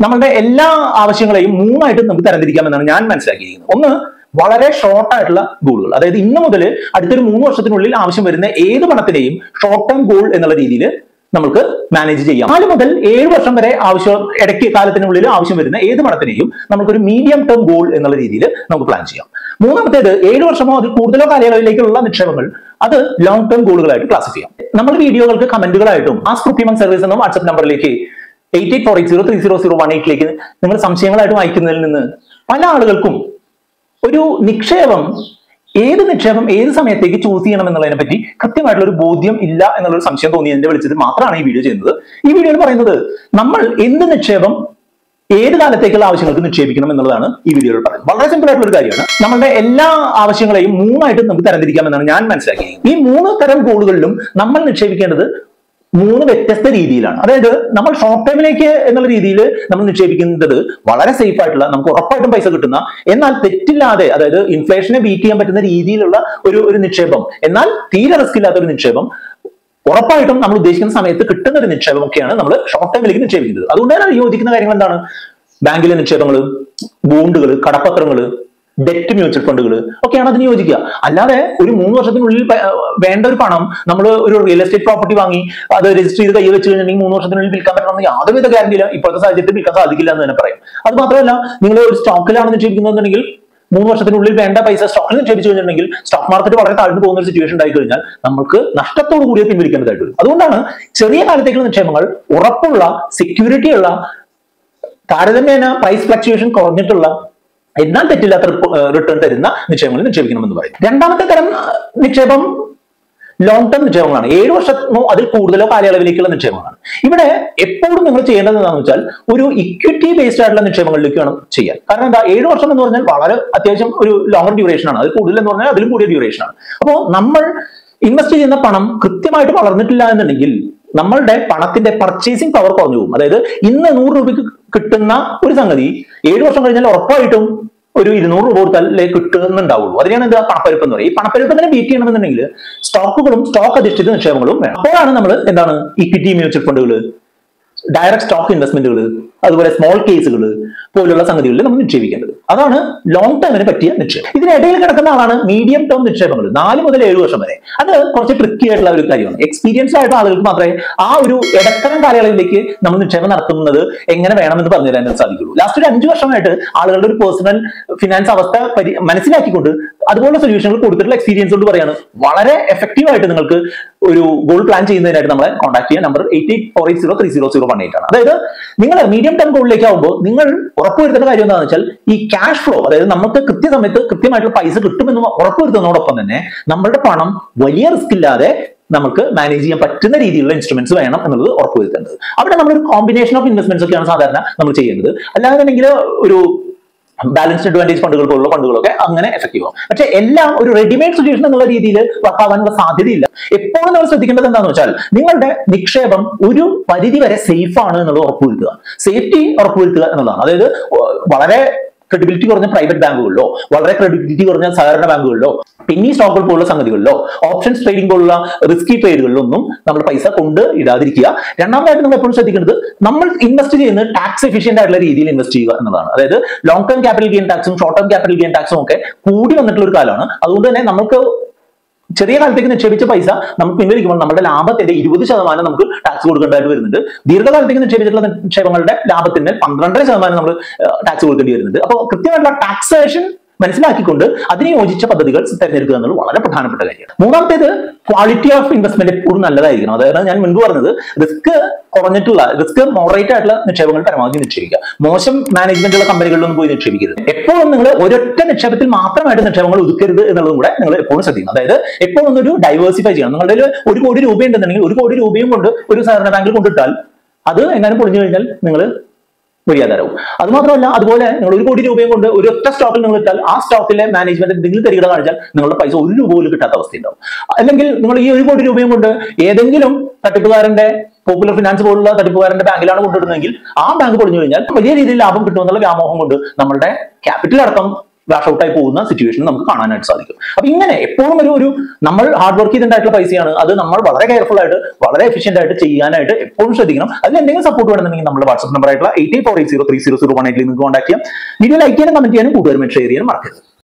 നമ്മളുടെ എല്ലാ ആവശ്യങ്ങളെയും മൂന്നായിട്ട് നമുക്ക് തരംതിരിക്കാമെന്നാണ് ഞാൻ മനസ്സിലാക്കിയിരിക്കുന്നത് ഒന്ന് വളരെ ഷോർട്ട് ആയിട്ടുള്ള ഗോളുകൾ അതായത് ഇന്ന് മുതൽ അടുത്തൊരു മൂന്ന് വർഷത്തിനുള്ളിൽ ആവശ്യം വരുന്ന ഏത് പണത്തിനെയും ഷോർട്ട് ടേം ഗോൾ എന്നുള്ള രീതിയിൽ നമുക്ക് മാനേജ് ചെയ്യാം നാല് മുതൽ ഏഴ് വർഷം വരെ ആവശ്യം ഇടയ്ക്ക് കാലത്തിനുള്ളിൽ ആവശ്യം വരുന്ന ഏത് പണത്തിനെയും നമുക്കൊരു മീഡിയം ടേം ഗോൾ എന്നുള്ള രീതിയിൽ നമുക്ക് പ്ലാൻ ചെയ്യാം മൂന്നാമത്തേത് ഏഴ് വർഷമോ അതിൽ കൂടുതലോ കാലയളവിലേക്കുള്ള നിക്ഷേപങ്ങൾ അത് ലോങ് ടേം ഗോളുകളായിട്ട് ക്ലാസിഫൈ ചെയ്യാം നമ്മൾ വീഡിയോകൾക്ക് കമന്റുകളായിട്ടും ആ സ്ക്രിപ്റ്റിമൻ സർവീസ് എന്ന വാട്സ്ആപ്പ് നമ്പറിലേക്ക് eight eight four eight zero three zero zero one എയ്റ്റിലേക്ക് നിങ്ങൾ സംശയങ്ങളായിട്ട് വായിക്കുന്നതിൽ നിന്ന് പല ആളുകൾക്കും ഒരു നിക്ഷേപം ഏത് നിക്ഷേപം ഏത് സമയത്തേക്ക് ചൂസ് ചെയ്യണം എന്നുള്ളതിനെ പറ്റി കൃത്യമായിട്ടുള്ള ഒരു ബോധ്യം ഇല്ല എന്നുള്ളൊരു സംശയം തോന്നി എന്റെ വിളിച്ചത് മാത്രമാണ് ഈ വീഡിയോ ചെയ്യുന്നത് ഈ വീഡിയോയിൽ പറയുന്നത് നമ്മൾ എന്ത് നിക്ഷേപം ഏത് കാലത്തേക്കുള്ള ആവശ്യങ്ങൾക്ക് നിക്ഷേപിക്കണം എന്നുള്ളതാണ് ഈ വീഡിയോയിൽ പറയുന്നത് വളരെ സിമ്പിൾ ആയിട്ടുള്ള ഒരു കാര്യമാണ് നമ്മുടെ എല്ലാ ആവശ്യങ്ങളെയും മൂന്നായിട്ട് നമുക്ക് തരംതിരിക്കാമെന്നാണ് ഞാൻ മനസ്സിലാക്കിയത് ഈ മൂന്ന് തരം ഗോളുകളിലും നമ്മൾ നിക്ഷേപിക്കേണ്ടത് മൂന്ന് വ്യത്യസ്ത രീതിയിലാണ് അതായത് നമ്മൾ ഷോർട്ട് ടൈമിലേക്ക് എന്നുള്ള രീതിയിൽ നമ്മൾ നിക്ഷേപിക്കുന്നത് വളരെ സേഫ് ആയിട്ടുള്ള നമുക്ക് ഉറപ്പായിട്ടും പൈസ കിട്ടുന്ന എന്നാൽ തെറ്റില്ലാതെ അതായത് ഇൻഫ്ലേഷനെ ബീറ്റ് ചെയ്യാൻ പറ്റുന്ന രീതിയിലുള്ള ഒരു ഒരു നിക്ഷേപം എന്നാൽ തീരെ റിസ്ക് ഇല്ലാത്ത ഒരു നിക്ഷേപം ഉറപ്പായിട്ടും നമ്മൾ ഉദ്ദേശിക്കുന്ന സമയത്ത് കിട്ടുന്ന ഒരു നിക്ഷേപമൊക്കെയാണ് നമ്മൾ ഷോർട്ട് ടൈമിലേക്ക് നിക്ഷേപിക്കുന്നത് അതുകൊണ്ട് തന്നെ യോജിക്കുന്ന കാര്യങ്ങൾ എന്താണ് ബാങ്കിലെ നിക്ഷേപങ്ങൾ ബോണ്ടുകൾ കടപ്പത്രങ്ങൾ ഡെറ്റ് മ്യൂച്വൽ ഫണ്ടുകൾ ഒക്കെയാണ് അതിന് യോജിക്കുക അല്ലാതെ ഒരു മൂന്ന് വർഷത്തിനുള്ളിൽ പ- വേണ്ട ഒരു പണം നമ്മൾ ഒരു റിയൽ എസ്റ്റേറ്റ് പ്രോപ്പർട്ടി വാങ്ങി അത് രജിസ്റ്റർ ചെയ്ത് കൈ വെച്ച് കഴിഞ്ഞിട്ടുണ്ടെങ്കിൽ മൂന്ന് വർഷത്തിനുള്ളിൽ വിൽക്കാൻ പറ്റണമെന്ന് യാതൊരുവിധ ഗ്യാരണ്ടി ഇല്ല ഇപ്പോഴത്തെ സാഹചര്യത്തിൽ വിൽക്കാൻ സാധിക്കില്ല എന്ന് തന്നെ പറയും അത് മാത്രമല്ല നിങ്ങൾ ഒരു സ്റ്റോക്കിലാണ് നിക്ഷേപിക്കുന്നതെന്നുണ്ടെങ്കിൽ മൂന്ന് വർഷത്തിനുള്ളിൽ വേണ്ട പൈസ സ്റ്റോക്കിൽ നിക്ഷേപിച്ചു കഴിഞ്ഞിട്ടുണ്ടെങ്കിൽ സ്റ്റോക്ക് മാർക്കറ്റ് വളരെ താഴ്ന്നു പോകുന്ന ഒരു സിറ്റുവേഷൻ ഉണ്ടായി കഴിഞ്ഞാൽ നമുക്ക് നഷ്ടത്തോടു കൂടിയേ പിൻവലിക്കേണ്ടതായിട്ട് വരും അതുകൊണ്ടാണ് ചെറിയ കാലത്തേക്കുള്ള നിക്ഷേപങ്ങൾ ഉറപ്പുള്ള സെക്യൂരിറ്റി ഉള്ള താരതമ്യേന പ്രൈസ് ഫ്ലക്ച്വേഷൻ കുറഞ്ഞിട്ടുള്ള എന്നാൽ തെറ്റില്ലാത്ത റിട്ടേൺ തരുന്ന നിക്ഷേപങ്ങളിൽ നിക്ഷേപിക്കണമെന്ന് പറയും രണ്ടാമത്തെ തരം ആ, നിക്ഷേപം ലോങ് ടേം നിക്ഷേപങ്ങളാണ് ഏഴ് വർഷമോ അതിൽ കൂടുതലോ കാലയളവിലേക്കുള്ള നിക്ഷേപങ്ങളാണ് ഇവിടെ എപ്പോഴും നിങ്ങൾ ചെയ്യേണ്ടത് എന്താണെന്ന് വെച്ചാൽ ഒരു ഇക്വിറ്റി ബേസ്ഡ് ആയിട്ടുള്ള നിക്ഷേപങ്ങളിലേക്ക് വേണം ചെയ്യാൻ കാരണം എന്താ ഏഴ് വർഷം എന്ന് പറഞ്ഞാൽ വളരെ അത്യാവശ്യം ഒരു ലോങ്ങർ ഡ്യൂറേഷൻ ആണ് അത് കൂടുതൽ എന്ന് പറഞ്ഞാൽ അതിലും കൂടിയ ഡ്യൂറേഷൻ ആണ് അപ്പോൾ നമ്മൾ ഇൻവെസ്റ്റ് ചെയ്യുന്ന പണം കൃത്യമായിട്ട് വളർന്നിട്ടില്ല എന്നുണ്ടെങ്കിൽ നമ്മളുടെ പണത്തിന്റെ പർച്ചേസിംഗ് പവർ കുറഞ്ഞു പോകും അതായത് ഇന്ന് നൂറ് രൂപയ്ക്ക് കിട്ടുന്ന ഒരു സംഗതി ഏഴ് വർഷം കഴിഞ്ഞാൽ ഉറപ്പായിട്ടും ഒരു ഇരുന്നൂറ് രൂപ കൊടുത്താലേ കിട്ടുന്നുണ്ടാവുള്ളൂ അതിനാണ് എന്താ പണപ്പെരുപ്പം എന്ന് പറയുന്നത് ഈ പണപ്പെരുപ്പത്തിനെ ബീറ്റ് ചെയ്യണമെന്നുണ്ടെങ്കിൽ സ്റ്റോക്കുകളും സ്റ്റോക്ക് അധിഷ്ഠിത നിക്ഷേപങ്ങളും വേണം അപ്പോഴാണ് നമ്മൾ എന്താണ് ഇക്വിറ്റി മ്യൂച്വൽ ഫണ്ടുകൾ ഡയറക്ട് സ്റ്റോക്ക് ഇൻവെസ്റ്റ്മെന്റുകൾ അതുപോലെ സ്മോൾ കേസുകൾ പോലുള്ള സംഗതികളിൽ നമ്മൾ നിക്ഷേപിക്കേണ്ടത് അതാണ് ലോങ് ടേമിന് പറ്റിയ നിക്ഷേപം ഇതിനിടയിൽ കിടക്കുന്ന ആളാണ് മീഡിയം ടേം നിക്ഷേപങ്ങൾ നാല് മുതൽ ഏഴ് വർഷം വരെ അത് കുറച്ച് ട്രിക്കി ആയിട്ടുള്ള ഒരു കാര്യമാണ് എക്സ്പീരിയൻസ് ആയിട്ടുള്ള ആളുകൾക്ക് മാത്രമേ ആ ഒരു ഇടത്തരം കാലയളവിലേക്ക് നമ്മൾ നിക്ഷേപം നടത്തുന്നത് എങ്ങനെ വേണമെന്ന് പറഞ്ഞു തരാൻ സാധിക്കുള്ളൂ ലാസ്റ്റ് ഒരു അഞ്ചു വർഷമായിട്ട് ആളുകളുടെ ഒരു പേഴ്സണൽ ഫിനാൻസ് അവസ്ഥ പരി- മനസ്സിലാക്കിക്കൊണ്ട് അതുപോലുള്ള സൊല്യൂഷനുകൾ കൊടുത്തിട്ടുള്ള എക്സ്പീരിയൻസ് കൊണ്ട് പറയാണ് വളരെ എഫക്റ്റീവ് ആയിട്ട് നിങ്ങൾക്ക് ഒരു ഗോൾ പ്ലാൻ ചെയ്യുന്നതിനായിട്ട് നമ്മളെ കോൺടാക്ട് ചെയ്യാൻ number eight eight four eight zero three zero zero one eight ആണ് അതായത് നിങ്ങൾ മീഡിയം ടേം ഗോളിലേക്ക് ആകുമ്പോൾ നിങ്ങൾ ഉറപ്പുവരുത്തേണ്ട കാര്യം എന്താണെന്ന് വെച്ചാൽ ഈ ക്യാഷ് ഫ്ലോ അതായത് നമുക്ക് കൃത്യസമയത്ത് കൃത്യമായിട്ടുള്ള പൈസ കിട്ടുമെന്ന് ഉറപ്പുവരുത്തുന്നതോടൊപ്പം തന്നെ നമ്മളുടെ പണം വലിയ റിസ്ക് ഇല്ലാതെ നമുക്ക് മാനേജ് ചെയ്യാൻ പറ്റുന്ന രീതിയിലുള്ള ഇൻസ്ട്രുമെന്റ്സ് വേണം എന്നുള്ളത് ഉറപ്പുവരുത്തേണ്ടത് അവിടെ നമ്മളൊരു കോമ്പിനേഷൻ ഓഫ് ഇൻവെസ്റ്റ്മെന്റ്സ് ഒക്കെയാണ് സാധാരണ നമ്മൾ ചെയ്യുന്നത് അല്ലാതെ ഒരു ബാലൻസ്ഡ് അഡ്വാൻറ്റേജ് ഫണ്ടുകൾ പോലുള്ള ഫണ്ടുകളൊക്കെ അങ്ങനെ എഫക്റ്റീവ് ആവും പക്ഷെ എല്ലാം ഒരു റെഡിമെയ്ഡ് സൊല്യൂഷൻ എന്നുള്ള രീതിയിൽ വർക്കാവാനുള്ള സാധ്യതയില്ല എപ്പോഴും നമ്മൾ ശ്രദ്ധിക്കേണ്ടത് എന്താണെന്ന് വെച്ചാൽ നിങ്ങളുടെ നിക്ഷേപം ഒരു പരിധി വരെ സേഫ് ആണ് എന്നുള്ളത് ഉറപ്പുവരുത്തുക സേഫ്റ്റി ഉറപ്പുവരുത്തുക എന്നുള്ളതാണ് അതായത് ഒ- വളരെ ക്രെഡിബിലിറ്റി കുറഞ്ഞ പ്രൈവറ്റ് ബാങ്കുകളിലോ വളരെ ക്രെഡിബിലിറ്റി കുറഞ്ഞ സഹകരണ ബാങ്കുകളിലോ പിന്നി സ്റ്റോക്കുകൾ പോലുള്ള സംഗതികളിലോ ഓപ്ഷൻസ് ട്രേഡിംഗ് പോലുള്ള റിസ്കി ട്രേഡുകളിലൊന്നും നമ്മൾ പൈസ കൊണ്ട് ഇടാതിരിക്കുക രണ്ടാമതായിട്ട് നമ്മൾ എപ്പോഴും ശ്രദ്ധിക്കേണ്ടത് നമ്മൾ ഇൻവെസ്റ്റ് ചെയ്യുന്നത് ടാക്സ് എഫിഷ്യന്റ് ആയിട്ടുള്ള രീതിയിൽ ഇൻവെസ്റ്റ് ചെയ്യുക എന്നതാണ് അതായത് ലോങ് ടേം ക്യാപിറ്റൽ ഗെയിൻ ടാക്സും ഷോർട്ട് ടേം ക്യാപിറ്റൽ ഗെയിൻ ടാക്സും ഒക്കെ കൂടി വന്നിട്ടുള്ള ഒരു കാലമാണ് അതുകൊണ്ട് തന്നെ നമുക്ക് ചെറിയ കാലത്തേക്ക് നിക്ഷേപിച്ച പൈസ നമുക്ക് പിൻവലിക്കുമ്പോൾ നമ്മുടെ ലാഭത്തിന്റെ ഇരുപത് ശതമാനം നമുക്ക് ടാക്സ് കൊടുക്കേണ്ടതായിട്ട് വരുന്നുണ്ട് ദീർഘകാലത്തേക്ക് നിക്ഷേപിച്ചിട്ടുള്ള നിക്ഷേപങ്ങളുടെ ലാഭത്തിന് പന്ത്രണ്ടര ശതമാനം നമ്മൾ ടാക്സ് കൊടുക്കേണ്ടി വരുന്നുണ്ട് അപ്പോൾ കൃത്യമായിട്ടുള്ള ടാക്സേഷൻ മനസ്സിലാക്കിക്കൊണ്ട് അതിനെ യോജിച്ച പദ്ധതികൾ തിരഞ്ഞെടുക്കുക എന്നുള്ളത് വളരെ പ്രധാനപ്പെട്ട കാര്യമാണ് മൂന്നാമത്തേത് ക്വാളിറ്റി ഓഫ് ഇൻവെസ്റ്റ്മെന്റ് എപ്പോഴും നല്ലതായിരിക്കണം അതായത് ഞാൻ മുൻപ് പറഞ്ഞത് റിസ്ക് കുറഞ്ഞിട്ടുള്ള റിസ്ക് മോഡറേറ്റ് ആയിട്ടുള്ള നിക്ഷേപങ്ങൾ പരമാവധി നിക്ഷേപിക്കുക മോശം മാനേജ്മെന്റ് ഉള്ള കമ്പനികളിലൊന്നും പോയി നിക്ഷേപിക്കരുത് എപ്പോഴും നിങ്ങൾ ഒരൊറ്റ നിക്ഷേപത്തിൽ മാത്രമായിട്ട് നിക്ഷേപങ്ങൾ ഒതുക്കരുത് എന്നുള്ളതും കൂടെ നിങ്ങൾ എപ്പോഴും ശ്രദ്ധിക്കണം അതായത് എപ്പോഴും ഒന്നൊരു ഡൈവേഴ്സിഫൈ ചെയ്യണം നിങ്ങളുടെ കയ്യിൽ ഒരു കോടി രൂപയുണ്ടെന്നുണ്ടെങ്കിൽ ഒരു കോടി രൂപയും കൊണ്ട് ഒരു സഹകരണ ബാങ്കിൽ കൊണ്ടിട്ടാൽ അത് എങ്ങാനും പൊളിഞ്ഞു കഴിഞ്ഞാൽ നിങ്ങൾ വഴിയാധാരവും അത് മാത്രമല്ല അതുപോലെ നിങ്ങൾ ഒരു കോടി രൂപയും കൊണ്ട് ഒരു ഒറ്റ സ്റ്റോക്കിൽ നിങ്ങൾ ഇട്ടാൽ ആ സ്റ്റോക്കിലെ മാനേജ്മെന്റ് എന്തെങ്കിലും തരികട കാണിച്ചാൽ നിങ്ങളുടെ പൈസ ഒരു രൂപ പോലും കിട്ടാത്ത അവസ്ഥയുണ്ടാവും അല്ലെങ്കിൽ നിങ്ങൾ ഈ ഒരു കോടി രൂപയും കൊണ്ട് ഏതെങ്കിലും തട്ടിപ്പുകാരന്റെ പോപ്പുലർ ഫിനാൻസ് പോലുള്ള തട്ടിപ്പുകാരന്റെ ബാങ്കിലാണ് കൊണ്ടിടുന്നതെങ്കിൽ ആ ബാങ്ക് പൊളിഞ്ഞു കഴിഞ്ഞാൽ വലിയ രീതിയിൽ ലാഭം കിട്ടുമെന്നുള്ള വ്യാമോഹം കൊണ്ട് നമ്മളുടെ ക്യാപിറ്റൽ അടക്കം വാഷ് ഔട്ട് ആയി പോകുന്ന സിറ്റുവേഷൻ നമുക്ക് കാണാനായിട്ട് സാധിക്കും അപ്പൊ ഇങ്ങനെ എപ്പോഴും ഒരു ഒരു നമ്മൾ ഹാർഡ് വർക്ക് ചെയ്തിട്ടുണ്ടായിട്ടുള്ള പൈസയാണ് അത് നമ്മൾ വളരെ കെയർഫുൾ ആയിട്ട് വളരെ എഫിഷ്യന്റ് ആയിട്ട് ചെയ്യാനായിട്ട് എപ്പോഴും ശ്രദ്ധിക്കണം അതിന് എന്തെങ്കിലും സപ്പോർട്ട് വേണമെന്നുണ്ടെങ്കിൽ നമ്മുടെ വാട്സ്ആപ്പ് നമ്പർ ആയിട്ടുള്ള eight four eight zero three zero zero one എയ്റ്റിൽ നിങ്ങൾക്ക് കോൺടാക്ട് ചെയ്യാം വീഡിയോ ലൈക്ക് ചെയ്യാനും കമന്റ് ചെയ്യാനും കൂട്ടുകാരും ഷെയർ ചെയ്യാനും മറക്കരുത്